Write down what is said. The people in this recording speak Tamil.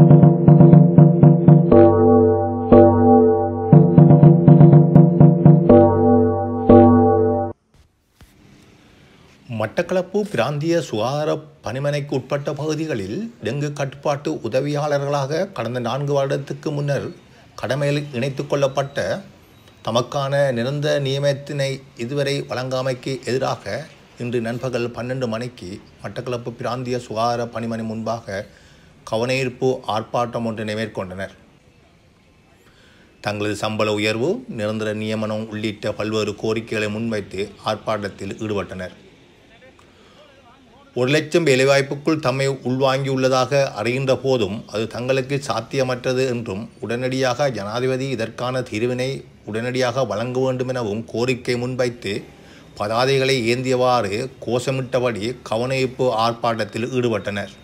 மட்டக்களப்பு பிராந்திய சுகாதார பணிமனைக்கு உட்பட்ட பகுதிகளில் டெங்கு கட்டுப்பாட்டு உதவியாளர்களாக கடந்த நான்கு வருடத்துக்கு முன்னர் கடமையில் இணைத்துக் கொள்ளப்பட்ட தமக்கான நிரந்தர நியமனத்தினை இதுவரை வழங்காமைக்கு எதிராக இன்று நண்பகல் பன்னெண்டு மணிக்கு மட்டக்களப்பு பிராந்திய சுகாதார பணிமனை முன்பாக கவனஈர்ப்பு ஆர்ப்பாட்டம் ஒன்றினை மேற்கொண்டனர் தங்களது சம்பள உயர்வு நிரந்தர நியமனம் உள்ளிட்ட பல்வேறு கோரிக்கைகளை முன்வைத்து ஆர்ப்பாட்டத்தில் ஈடுபட்டனர் ஒரு லட்சம் வேலைவாய்ப்புக்குள் தம்மை உள்வாங்கியுள்ளதாக அறிகின்ற போதும் அது தங்களுக்கு சாத்தியமற்றது என்றும் உடனடியாக ஜனாதிபதி இதற்கான தீர்வினை உடனடியாக வழங்க வேண்டும் எனவும் கோரிக்கை முன்வைத்து பதாதைகளை ஏந்தியவாறு கோஷமிட்டபடி கவனஈர்ப்பு ஆர்ப்பாட்டத்தில் ஈடுபட்டனர்